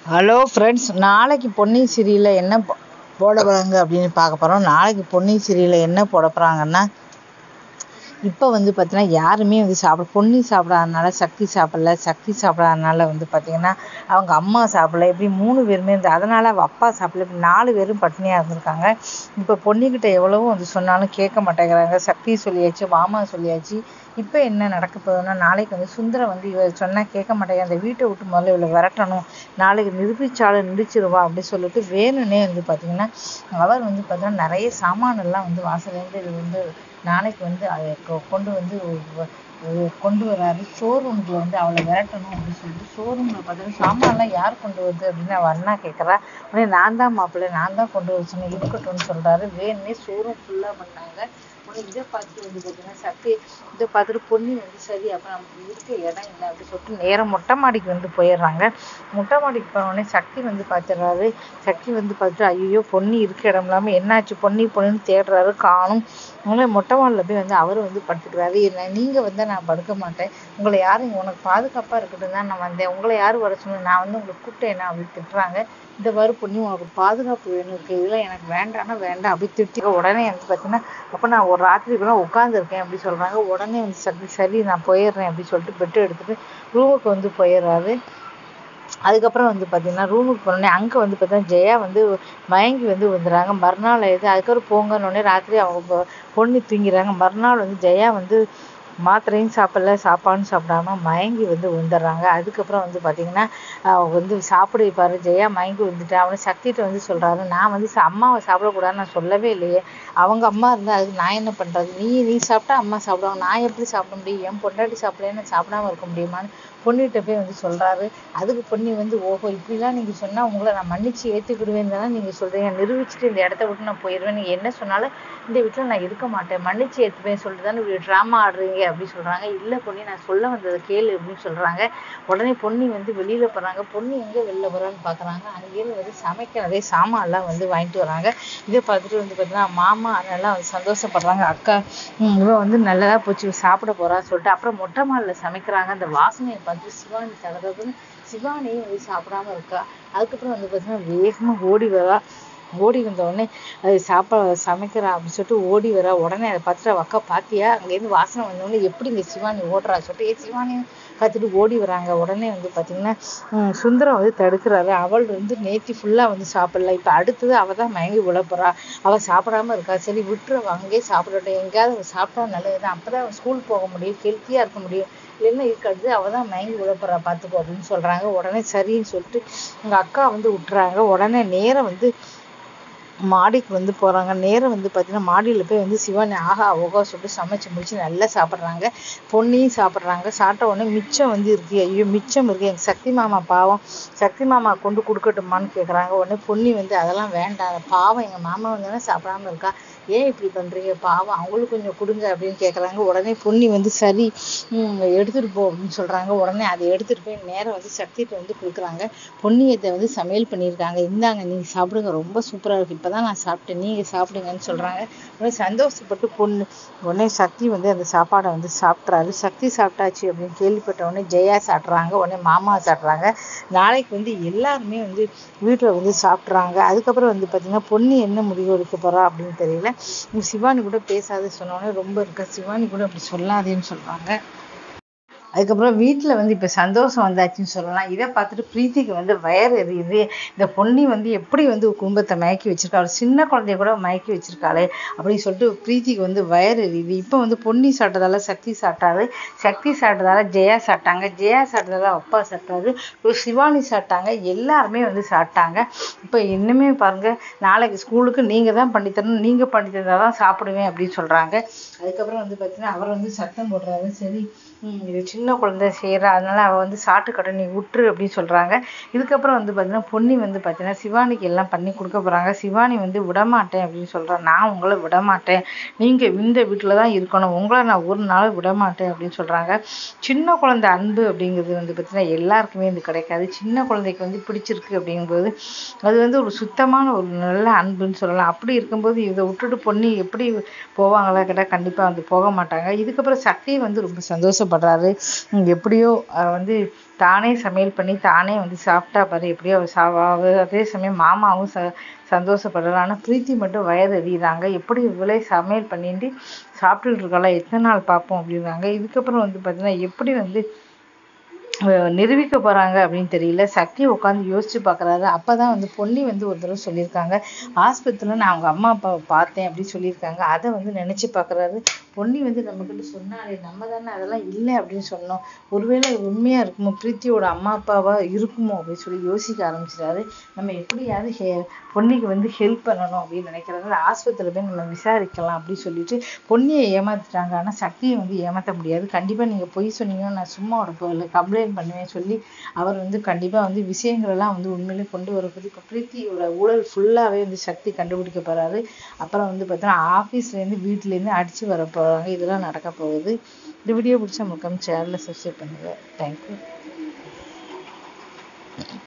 hello friends நாளைக்கு பொன்னியின் சீரியலில் என்ன போ- போட போகிறாங்க அப்படின்னு பார்க்க போகிறோம் நாளைக்கு பொன்னியின் சீரியலில் என்ன போட போகிறாங்கன்னா இப்போ வந்து பார்த்தீங்கன்னா யாருமே வந்து சாப்பிட பொன்னி சாப்பிடாதனால சக்தி சாப்பிடல சக்தி சாப்பிடாதனால வந்து பார்த்தீங்கன்னா அவங்க அம்மா சாப்பிடல இப்படி மூணு பேருமே இருந்து அதனால் அவள் அப்பா சாப்பிடல இப்படி நாலு பேரும் பட்டினியாக இருந்திருக்காங்க இப்போ பொன்னிக்கிட்ட எவ்வளவோ வந்து சொன்னாலும் கேட்க மாட்டேங்கிறாங்க சக்தி சொல்லியாச்சு மாமா சொல்லியாச்சு இப்போ என்ன நடக்க போகுதுன்னா நாளைக்கு வந்து சுந்தரம் வந்து இவ சொன்னால் கேட்க மாட்டேங்க அந்த வீட்டை விட்டு முதல்ல இவளை விரட்டணும் நாளைக்கு நிரூபிச்சாலும் நிரூபிச்சிருவா அப்படின்னு சொல்லிட்டு வேணும்னே வந்து பார்த்தீங்கன்னா அவர் வந்து பார்த்தீங்கன்னா நிறைய சாமானெல்லாம் வந்து வாசலேருந்து இது வந்து நாளைக்கு வந்து அதை கொ- கொண்டு வந்து வ- வ- கொண்டு வராரு ஷோரூம்குள்ள வந்து அவளை விரட்டணும் அப்படின்னு சொல்லிட்டு ஷோரூமில் பார்த்தீங்கன்னா சாமான்லாம் யார் கொண்டு வருது அப்படின்னு அவள் அண்ணா கேட்குறா உடனே நான் தான் மாப்பிள்ளை நான் தான் கொண்டு வர சொன்னேன் இருக்கட்டும்னு சொல்கிறாரு வேணுமே ஷோரூம் ஃபுல்லாக பண்ணாங்க உடனே இதை பார்த்துட்டு வந்து பார்த்தீங்கன்னா சக்தி இதை பார்த்துட்டு பொன்னி வந்து சரி அப்போ நமக்கு இருக்க இடம் இல்லை அப்படின்னு சொல்லிட்டு நேரம் மொட்டை மாடிக்கு வந்து போயிடுறாங்க மொட்டை மாடிக்கு போன உடனே சக்தி வந்து பார்த்துடுறாரு சக்தி வந்து பார்த்துட்டு ஐயோ பொன்னி இருக்க இடம் இல்லாமல் என்னாச்சு பொன்னி பொண்ணுன்னு தேடுறாரு காணும் உடனே மொட்டை மாடியில் போய் வந்து அவர் வந்து படுத்துக்கிறாரு என்ன நீங்கள் வந்தால் நான் படுக்க மாட்டேன் உங்களை யாரும் உனக்கு பாதுகாப்பாக இருக்கட்டும் தான் நான் வந்தேன் உங்களை யார் வர சொன்னேன் நான் வந்து உங்களை கூப்பிட்டேன் அப்படி திட்டுறாங்க இந்த மாதிரி பொண்ணு உனக்கு பாதுகாப்பு வேணும் இருக்கு இதெல்லாம் எனக்கு வேண்டாம்னா வேண்டாம் அப்படி திட்டி உடனே வந்து பார்த்தீங்கன்னா அப்போ நான் ஒரு ராத்திரி கூட உட்காந்துருக்கேன் அப்படி சொல்கிறாங்க உடனே வந்து சரி சரி நான் போயிடுறேன் அப்படி சொல்லிட்டு பெட்டு எடுத்துட்டு ரூமுக்கு வந்து போயிடுறாரு அதுக்கப்புறம் வந்து பார்த்தீங்கன்னா ரூமுக்கு போனோடனே அங்கே வந்து பார்த்தீங்கன்னா ஜெயா வந்து மயங்கி வந்து வந்துடுறாங்க மறுநாள் இது அதுக்கப்புறம் போங்கன்னொடனே ராத்திரி அவங்க பொ- பொண்ணு தூங்கிறாங்க மறுநாள் வந்து ஜெயா வந்து மாத்திரையும் சாப்பிடல சாப்பாடும் சாப்பிடாம மயங்கி வந்து விழுந்துடுறாங்க அதுக்கப்புறம் வந்து பார்த்தீங்கன்னா அவங்க வந்து சாப்பிட வைப்பாரு ஜெயா மயங்கி விழுந்துட்டா அவனை சக்திகிட்ட வந்து சொல்கிறாரு நான் வந்து சா- அம்மாவை சாப்பிடக்கூடாதுன்னு நான் சொல்லவே இல்லையே அவங்க அம்மா இருந்தால் அதுக்கு நான் என்ன பண்ணுறது நீ நீ சாப்பிட்டா அம்மா சாப்பிடுவாங்க நான் எப்படி சாப்பிட முடியும் என் பொண்டாட்டி சாப்பிடலன்னு நான் சாப்பிடாம இருக்க முடியுமான்னு பொண்ணுகிட்ட போய் வந்து சொல்கிறாரு அதுக்கு பொண்ணு வந்து ஓஹோ இப்படிலாம் நீங்கள் சொன்னால் உங்களை நான் மன்னிச்சு ஏற்றுக்கிடுவேன் தானே நீங்கள் சொல்கிறீங்க நிரூபிச்சுட்டு இந்த இடத்த விட்டு நான் போயிடுவேன் நீங்கள் என்ன சொன்னாலும் இந்த வீட்டில் நான் இருக்க மாட்டேன் மன்னிச்சு ஏற்றுப்பேன் சொல்லிட்டு தானே இப்படி ட்ராமா ஆடுறீங்க அப்படி சொல்கிறாங்க இல்லை பொண்ணு நான் சொல்ல வந்ததை கேளு அப்படின்னு சொல்கிறாங்க உடனே பொண்ணு வந்து வெளியில் போகிறாங்க பொண்ணு எங்கே வெளில போகிறான்னு பார்க்குறாங்க அங்கேயிருந்து வந்து சமைக்கிறதே சாமான்லாம் வந்து வாங்கிட்டு வராங்க இதை பார்த்துட்டு வந்து பார்த்தீங்கன்னா மாமா அதெல்லாம் வந்து சந்தோஷப்படுறாங்க அக்கா ம், இவ வந்து நல்லதா போச்சு இவ சாப்பிட போறான்னு சொல்லிட்டு அப்புறம் மொட்டை மாடியில் சமைக்கிறாங்க அந்த வாசனையை பார்த்து சிவானி தடகுன்னு சிவானியும் வந்து சாப்பிடாம இருக்கா அதுக்கப்புறம் வந்து பார்த்தீங்கன்னா வேகமா ஓடி வரா ஓடி வந்த உடனே அது சாப்பா சமைக்கிறா அப்படின்னு சொல்லிட்டு ஓடி வரா உடனே அதை பார்த்துட்டு அவ அக்கா பாத்தியா அங்கேருந்து வாசனை வந்த உடனே எப்படி இந்த சிவானி ஓடுறா சொல்லிட்டு ஏ சிவானி கத்திட்டு ஓடி வராங்க உடனே வந்து பார்த்தீங்கன்னா ம், சுந்தரம் வந்து தடுக்கிறாரு அவள் வந்து நேத்தி ஃபுல்லாக வந்து சாப்பிடல இப்போ அடுத்தது அவள் தான் மயங்கி விழ போறா அவள் சாப்பிடாம இருக்கா சரி விட்டுருவா அங்கேயே சாப்பிடட்டும் எங்கேயாவது அவள் சாப்பிட்டா நல்லது தான் அப்போ தான் ஸ்கூல் போக முடியும் ஹெல்த்தியாக இருக்க முடியும் இல்லைன்னா இருக்காது அவள் தான் மயங்கி விழ போறா பார்த்துக்கோ அப்படின்னு சொல்கிறாங்க உடனே சரின்னு சொல்லிட்டு எங்கள் அக்கா வந்து விட்டுறாங்க உடனே நேரம் வந்து மாடிக்கு வந்து போகிறாங்க நேரம் வந்து பார்த்தீங்கன்னா மாடியில் போய் வந்து சிவானி ஆஹா ஓகோ சொல்லிட்டு சமைச்சு முடிச்சு நல்லா சாப்பிட்றாங்க பொன்னியும் சாப்பிட்றாங்க சாப்பிட்ட உடனே மிச்சம் வந்து இருக்கு ஐயோ மிச்சம் இருக்கு எங்கள் சக்தி மாமா பாவம் சக்தி மாமா கொண்டு கொடுக்கட்டுமான்னு கேட்குறாங்க உடனே பொன்னி வந்து அதெல்லாம் வேண்டாம் பாவம் எங்கள் மாமா வந்து சாப்பிடாம இருக்கா ஏன் இப்படி பண்ணுறீங்க பாவம் அவங்களுக்கு கொஞ்சம் கொடுங்க அப்படின்னு கேட்குறாங்க உடனே பொன்னி வந்து சரி ம், எடுத்துட்டு போ அப்படின்னு சொல்கிறாங்க உடனே அதை எடுத்துட்டு போய் நேரம் வந்து சக்திகிட்ட வந்து கொடுக்குறாங்க பொன்னியத்தை வந்து சமையல் பண்ணியிருக்காங்க இந்தாங்க நீங்கள் சாப்பிடுங்க ரொம்ப சூப்பராக இருக்கு இப்போ தான் நான் சாப்பிட்டேன் நீங்கள் சாப்பிடுங்கன்னு சொல்கிறாங்க உடனே சந்தோஷப்பட்டு பொண்ணு உடனே சக்தி வந்து அந்த சாப்பாடை வந்து சாப்பிட்றாரு சக்தி சாப்பிட்டாச்சு அப்படின்னு கேள்விப்பட்ட உடனே ஜெயா சாப்பிட்றாங்க உடனே மாமா சாப்பிட்றாங்க நாளைக்கு வந்து எல்லாருமே வந்து வீட்டில் வந்து சாப்பிட்றாங்க அதுக்கப்புறம் வந்து பார்த்தீங்கன்னா பொண்ணு என்ன முடிவு எடுக்க போறா அப்படின்னு தெரியல உம் சிவானி கூட பேசாத சொன்ன உடனே ரொம்ப இருக்கா சிவானி கூட அப்படி சொல்லாதேன்னு சொல்றாங்க அதுக்கப்புறம் வீட்டில் வந்து இப்போ சந்தோஷம் வந்தாச்சுன்னு சொல்லலாம் இதை பார்த்துட்டு பிரீத்திக்கு வந்து வயர் எரியுது இந்த பொன்னி வந்து எப்படி வந்து குடும்பத்தை மயக்கி வச்சிருக்கா ஒரு சின்ன குழந்தைய கூட மயக்கி வச்சிருக்காளே அப்படின்னு சொல்லிட்டு பிரீத்திக்கு வந்து வயர் எரியுது இப்போ வந்து பொன்னி சாப்பிட்டதால சக்தி சாப்பிட்டாரு சக்தி சாப்பிட்டதால ஜெயா சாப்பிட்டாங்க ஜெயா சாப்பிட்டதால அப்பா சாப்பிட்டாரு இப்போ சிவானி சாப்பிட்டாங்க எல்லாருமே வந்து சாப்பிட்டாங்க இப்போ இன்னுமே பாருங்க நாளைக்கு ஸ்கூலுக்கு நீங்க தான் பண்ணி தரணும் நீங்க பண்ணி தந்தா தான் சாப்பிடுவேன் அப்படின்னு சொல்றாங்க அதுக்கப்புறம் வந்து பார்த்தீங்கன்னா அவர் வந்து சத்தம் போடுறாரு சரி ம், இது சின்ன குழந்தை செய்கிறா அதனால அவள் வந்து சாப்பிட்டுக்கட்ட நீ விட்டுரு அப்படின்னு சொல்கிறாங்க இதுக்கப்புறம் வந்து பார்த்தீங்கன்னா பொன்னி வந்து பார்த்தீங்கன்னா சிவானிக்கு எல்லாம் பண்ணி கொடுக்க போகிறாங்க சிவானி வந்து விடமாட்டேன் அப்படின்னு சொல்கிறா நான் உங்களை விடமாட்டேன் நீங்கள் இந்த வீட்டில் தான் இருக்கணும் உங்களை நான் ஒரு நாள் விடமாட்டேன் அப்படின்னு சொல்கிறாங்க சின்ன குழந்தை அன்பு அப்படிங்கிறது வந்து பார்த்தீங்கன்னா எல்லாருக்குமே இது கிடைக்காது சின்ன குழந்தைக்கு வந்து பிடிச்சிருக்கு அப்படிங்கும்போது அது வந்து ஒரு சுத்தமான ஒரு நல்ல அன்புன்னு சொல்லலாம் அப்படி இருக்கும்போது இதை விட்டுட்டு பொன்னி எப்படி போவாங்களா கேட்டால் கண்டிப்பாக வந்து போக மாட்டாங்க இதுக்கப்புறம் சக்தி வந்து ரொம்ப சந்தோஷப்படுறாரு உம் எப்படியோ அஹ் வந்து தானே சமையல் பண்ணி தானே வந்து சாப்பிட்டா பாரு எப்படியோ அவ சா அவ- அதே சமயம் மாமாவும் ச சந்தோஷப்படுறாரு ஆனா பிரீத்தி மட்டும் வயது அறியுறாங்க எப்படி இவளே சமையல் பண்ணிட்டு சாப்பிட்டுட்டு இருக்காளா எத்தனை நாள் பார்ப்போம் அப்படின்றாங்க இதுக்கப்புறம் வந்து பார்த்தீங்கன்னா எப்படி வந்து அஹ் நிரூபிக்க போறாங்க அப்படின்னு தெரியல சக்தி உட்காந்து யோசிச்சு பார்க்கறாரு அப்பதான் வந்து பொன்னி வந்து ஒரு தடவை சொல்லியிருக்காங்க ஆஸ்பத்திரியில நான் அவங்க அம்மா அப்பாவை பார்த்தேன் அப்படின்னு சொல்லியிருக்காங்க அதை வந்து நினைச்சு பார்க்கறாரு பொன்னி வந்து நம்ம கிட்ட சொன்னாலே நம்ம தானே அதெல்லாம் இல்லை அப்படின்னு சொன்னோம் ஒருவேளை இது உண்மையா இருக்குமோ பிரீத்தியோட அம்மா அப்பாவா இருக்குமோ அப்படின்னு சொல்லி யோசிக்க ஆரம்பிச்சிட்டாரு நம்ம எப்படியாவது ஹெ பொன்னிக்கு வந்து ஹெல்ப் பண்ணணும் அப்படின்னு நினைக்கிறாங்க ஆஸ்பத்திரியில போய் நம்ம விசாரிக்கலாம் அப்படின்னு சொல்லிட்டு பொன்னியை ஏமாத்திட்டாங்க ஆனா சக்தியை வந்து ஏமாத்த முடியாது கண்டிப்பா நீங்க பொய் சொன்னீங்கன்னா நான் சும்மா விட போகல கம்ப்ளைண்ட் பண்ணுவேன் சொல்லி அவர் வந்து கண்டிப்பா வந்து விஷயங்கள் எல்லாம் வந்து உண்மையிலே கொண்டு வரப்போது இப்போ பிரீத்தியோட ஊழல் ஃபுல்லாவே வந்து சக்தி கண்டுபிடிக்க போறாரு அப்புறம் வந்து பார்த்தீங்கன்னா ஆஃபீஸ்ல இருந்து வீட்டுல இருந்து அடிச்சு வர போறாங்க இதெல்லாம் நடக்க போகுது இந்த வீடியோ பிடிச்சா முக்கம் சேனலை சப்ஸ்கிரைப் பண்ணுங்க தேங்க்யூ